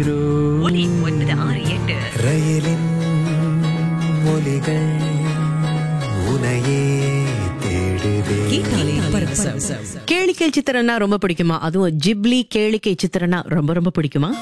zero ஒலி ஒன்பது ஆறு எட்டு ரயிலின் மொழிகள் உனையே தேடுதே கேட்டாலே பரவசம் கேளிக்கை சித்திரம்னா ரொம்ப பிடிக்குமா அதுவும் ஜிப்லி கேளிக்கை சித்திரம்னா ரொம்ப ரொம்ப பிடிக்குமா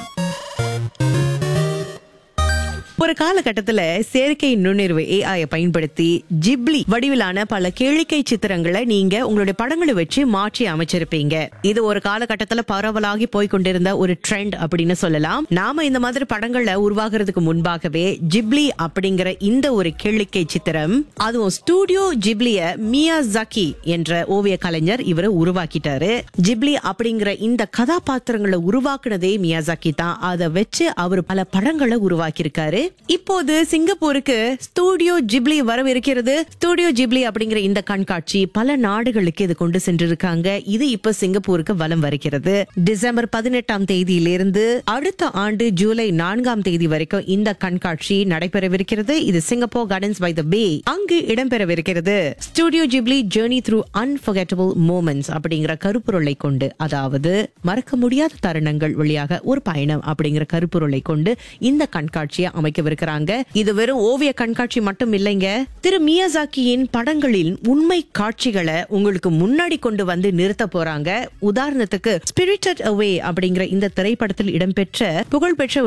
ஒரு காலகட்டத்துல செயற்கை நுண்ணறிவு ஏஐ பயன்படுத்தி ஜிப்லி வடிவிலான பல கேளிக்கை சித்திரங்களை நீங்க உங்களுடைய படங்களை வச்சு மாற்றி அமைச்சிருப்பீங்க இது ஒரு காலகட்டத்துல பரவலாகி போய் கொண்டிருந்த ஒரு ட்ரெண்ட் அப்படின்னு சொல்லலாம் நாம இந்த மாதிரி படங்களை உருவாகிறதுக்கு முன்பாகவே ஜிப்லி அப்படிங்கிற இந்த ஒரு கேளிக்கை சித்திரம் அதுவும் ஸ்டூடியோ ஜிப்லிய மியா ஜக்கி என்ற ஓவிய கலைஞர் இவரை உருவாக்கிட்டாரு ஜிப்லி அப்படிங்கிற இந்த கதாபாத்திரங்களை உருவாக்குனதே மியாசாக்கி தான் அதை வச்சு அவர் பல படங்களை உருவாக்கியிருக்காரு இப்போது சிங்கப்பூருக்கு ஸ்டூடியோ ஜிப்லி வரவிருக்கிறது ஸ்டூடியோ ஜிப்லி அப்படிங்கிற இந்த கண்காட்சி பல நாடுகளுக்கு இது கொண்டு சென்றிருக்காங்க இது இப்ப சிங்கப்பூருக்கு வலம் வருகிறது டிசம்பர் பதினெட்டாம் தேதியிலிருந்து அடுத்த ஆண்டு ஜூலை நான்காம் தேதி வரைக்கும் இந்த கண்காட்சி நடைபெறவிருக்கிறது இது Singapore gardens by the bay அங்கு இடம்பெறவிருக்கிறது studio Ghibli journey through unforgettable moments அப்படிங்கிற கருப்பொருளை கொண்டு அதாவது மறக்க முடியாத தருணங்கள் வழியாக ஒரு பயணம் அப்படிங்கிற கருப்பொருளை கொண்டு இந்த கண்காட்சியை அமைக்கவிருக்கிறாங்க இது வெறும் ஓவிய கண்காட்சி மட்டும் இல்லைங்க திரு மியாசாக்கியின் படங்களின் உண்மை காட்சிகளை உங்களுக்கு முன்னாடி கொண்டு வந்து நிறுத்த போறாங்க உதாரணத்துக்கு ஸ்பிரிட்டட் அவே அப்படிங்கிற இந்த திரைப்படத்தில் இடம்பெற்ற புகழ்பெற்ற